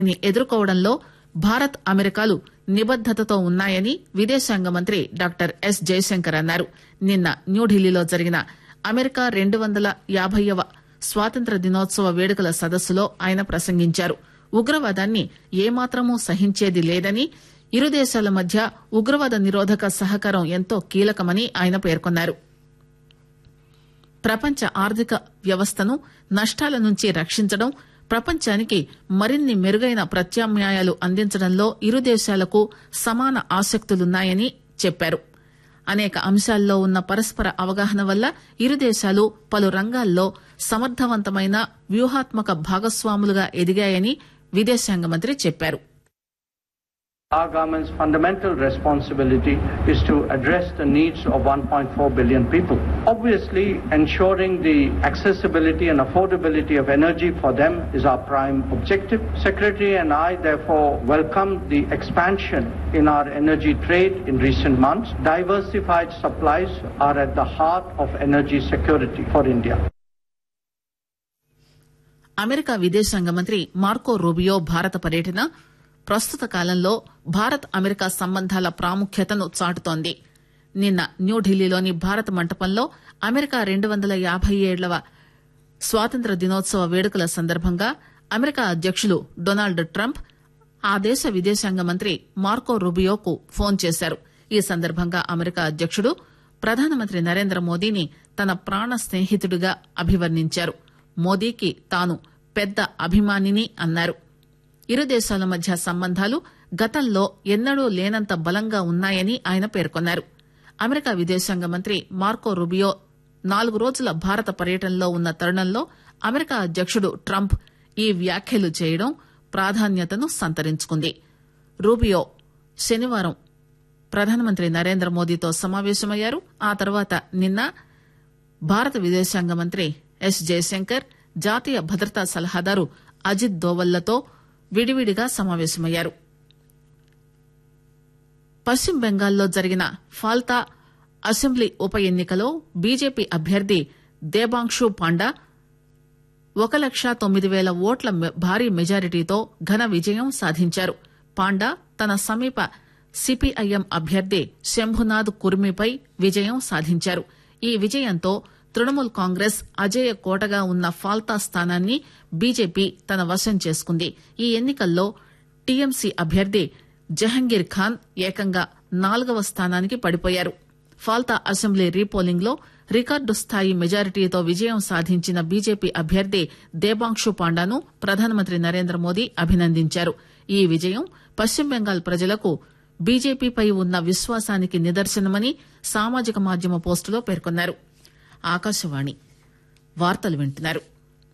ని ఎదుర్కోవడంలో భారత్ అమెరికాలు నిబద్దతతో ఉన్నాయని విదేశాంగ మంత్రి డాక్టర్ ఎస్ జయశంకర్ అన్నారు నిన్న న్యూఢిల్లీలో జరిగిన అమెరికా రెండు వందల యాభైవ స్వాతంత్ర దినోత్సవ వేడుకల సదస్సులో ఆయన ప్రసంగించారు ఉగ్రవాదాన్ని ఏమాత్రమూ సహించేది లేదని ఇరు దేశాల మధ్య ఉగ్రవాద నిరోధక సహకారం ఎంతో కీలకమని ఆయన పేర్కొన్నారు ప్రపంచ ఆర్థిక వ్యవస్థను నష్టాల నుంచి రక్షించడం ప్రపంచానికి మరిన్ని మెరుగైన ప్రత్యామ్నాయాలు అందించడంలో ఇరు దేశాలకు సమాన ఆసక్తులున్నాయని చెప్పారు అనేక అంశాల్లో ఉన్న పరస్పర అవగాహన వల్ల ఇరు దేశాలు పలు రంగాల్లో సమర్థవంతమైన వ్యూహాత్మక భాగస్వాములుగా ఎదిగాయని విదేశాంగ మంత్రి చెప్పారు Our government's fundamental responsibility is to address the needs of 1.4 billion people. Obviously, ensuring the accessibility and affordability of energy for them is our prime objective. Secretary and I therefore welcome the expansion in our energy trade in recent months. Diversified supplies are at the heart of energy security for India. America విదేశాంగ మంత్రి Marco Rubio భారత పర్యటన ప్రస్తుత కాలంలో Bharat America సంబంధాల ప్రాముఖ్యతను చాటుతోంది నిన్న న్యూఢిల్లీలోని భారత మంటపంలో అమెరికా రెండు వందల యాభై ఏళ్లవ స్వాతంత్ర దినోత్సవ వేడుకల సందర్భంగా అమెరికా అధ్యకులు డొనాల్డ్ ట్రంప్ ఆ దేశ విదేశాంగ మంత్రి మార్కో రూబియోకు ఫోన్ చేశారు ఈ సందర్భంగా అమెరికా అధ్యకుడు ప్రధానమంత్రి నరేంద్ర మోదీని తన ప్రాణ స్నేహితుడిగా అభివర్ణించారు మోదీకి తాను పెద్ద అభిమానిని అన్నారు ఇరు దేశాల మధ్య సంబంధాలు గతంలో ఎన్నడూ లేనంత బలంగా ఉన్నాయని ఆయన పేర్కొన్నారు అమెరికా విదేశాంగ మంత్రి మార్కో రుబియో నాలుగు రోజుల భారత పర్యటనలో ఉన్న తరుణంలో అమెరికా అధ్యకుడు ట్రంప్ ఈ వ్యాఖ్యలు చేయడం ప్రాధాన్యతను సంతరించుకుంది రూబియో శనివారం ప్రధానమంత్రి నరేంద్ర మోదీతో సమావేశమయ్యారు ఆ తర్వాత నిన్న భారత విదేశాంగ మంత్రి ఎస్ జయశంకర్ జాతీయ భద్రతా సలహాదారు అజిత్ దోవల్లతో విడివిడిగా సమావేశమయ్యారు పశ్చిమ బెంగాల్లో జరిగిన ఫాల్తా అసెంబ్లీ ఉప ఎన్నికలో బీజేపీ అభ్యర్థి దేబాంక్షు పాండా ఒక లక్ష తొమ్మిది పేల ఓట్ల మె- భారీ మెజారిటీతో ఘన విజయం సాధించారు పాండా తన సమీప సిపిఐఎం అభ్యర్థి శంభునాథ్ కుర్మిపై విజయం సాధించారు ఈ విజయంతో తృణమూల్ కాంగ్రెస్ అజేయ కోటగా ఉన్న ఫాల్తా స్థానాన్ని బీజేపీ తన వశం చేసుకుంది ఈ ఎన్నికల్లో టీఎంసీ అభ్యర్థి జహంగీర్ ఖాన్ ఏకంగా నాలుగవ స్థానానికి పడిపోయారు ఫాల్తా అసెంబ్లీ రీపోలింగ్ లో రికార్డు స్థాయి మెజారిటీతో విజయం సాధించిన బీజేపీ అభ్యర్థి దేబాంక్షు పాండాను ప్రధానమంత్రి నరేంద్ర మోదీ అభినందించారు ఈ విజయం పశ్చిమ బెంగాల్ ప్రజలకు బీజేపీపై ఉన్న విశ్వాసానికి నిదర్శనమని సామాజిక మాధ్యమ పోస్టులో పేర్కొన్నారు ఆకాశవాణి వార్తలు వింటున్నారు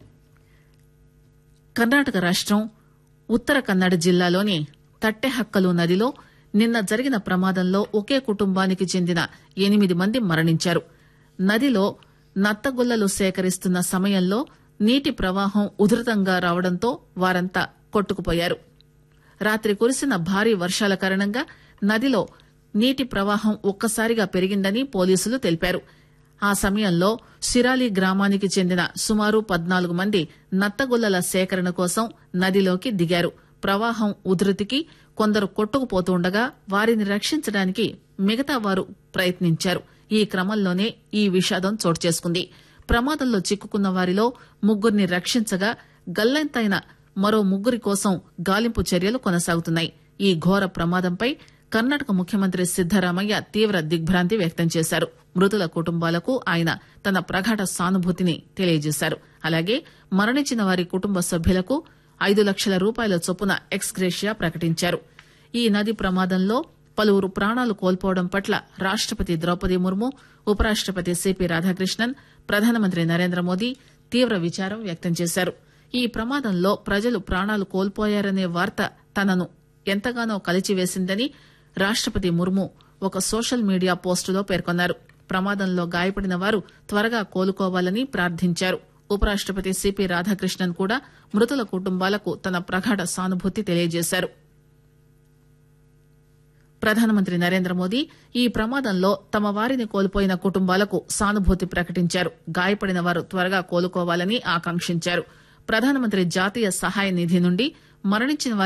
కర్ణాటక రాష్టం ఉత్తర కన్నడ జిల్లాలోని తట్టెహక్కలు నదిలో నిన్న జరిగిన ప్రమాదంలో ఒకే కుటుంబానికి చెందిన ఎనిమిది మంది మరణించారు నదిలో నత్తగుల్లలు సేకరిస్తున్న సమయంలో నీటి ప్రవాహం ఉధృతంగా రావడంతో వారంతా కొట్టుకుపోయారు రాత్రి కురిసిన భారీ వర్షాల కారణంగా నదిలో నీటి ప్రవాహం ఒక్కసారిగా పెరిగిందని పోలీసులు తెలిపారు ఆ సమయంలో సిరాలి గ్రామానికి చెందిన సుమారు పద్నాలుగు మంది నత్తగుల్లల సేకరణ కోసం నదిలోకి దిగారు ప్రవాహం ఉధృతికి కొందరు కొట్టుకుపోతుండగా వారిని రక్షించడానికి మిగతా వారు ప్రయత్నించారు ఈ క్రమంలోనే ఈ విషాదం చోటు చేసుకుంది ప్రమాదంలో చిక్కుకున్న వారిలో ముగ్గురిని రక్షించగా గల్లంతైన మరో ముగ్గురి కోసం గాలింపు చర్యలు కొనసాగుతున్నాయి ఈ ఘోర ప్రమాదంపై కర్ణాటక ముఖ్యమంత్రి సిద్దరామయ్య తీవ్ర దిగ్భ్రాంతి వ్యక్తం చేశారు మృతుల కుటుంబాలకు ఆయన తన ప్రగాఢ సానుభూతిని తెలియజేశారు అలాగే మరణించిన వారి కుటుంబ సభ్యులకు ఐదు లక్షల రూపాయల చొప్పున ఎక్స్గ్రేషియా ప్రకటించారు ఈ నది ప్రమాదంలో పలువురు ప్రాణాలు కోల్పోవడం పట్ల రాష్టపతి ద్రౌపది ముర్ము ఉపరాష్టపతి సిపి రాధాకృష్ణన్ ప్రధానమంత్రి నరేంద్ర మోదీ తీవ్ర విచారం వ్యక్తం చేశారు ఈ ప్రమాదంలో ప్రజలు ప్రాణాలు కోల్పోయారనే వార్త తనను ఎంతగానో కలిచివేసిందని రాష్టపతి ముర్ము ఒక సోషల్ మీడియా పోస్టులో పేర్కొన్నారు ప్రమాదంలో గాయపడిన వారు త్వరగా కోలుకోవాలని ప్రార్థించారు ఉపరాష్టపతి సిపి రాధాకృష్ణన్ కూడా మృతుల కుటుంబాలకు తన ప్రగాఢ సానుభూతి తెలియజేశారు ప్రధానమంత్రి నరేంద్ర మోదీ ఈ ప్రమాదంలో తమ వారిని కోల్పోయిన కుటుంబాలకు సానుభూతి ప్రకటించారు గాయపడిన వారు త్వరగా కోలుకోవాలని ఆకాంక్షించారు ప్రధానమంత్రి జాతీయ సహాయ నిధి నుండి మరణించిన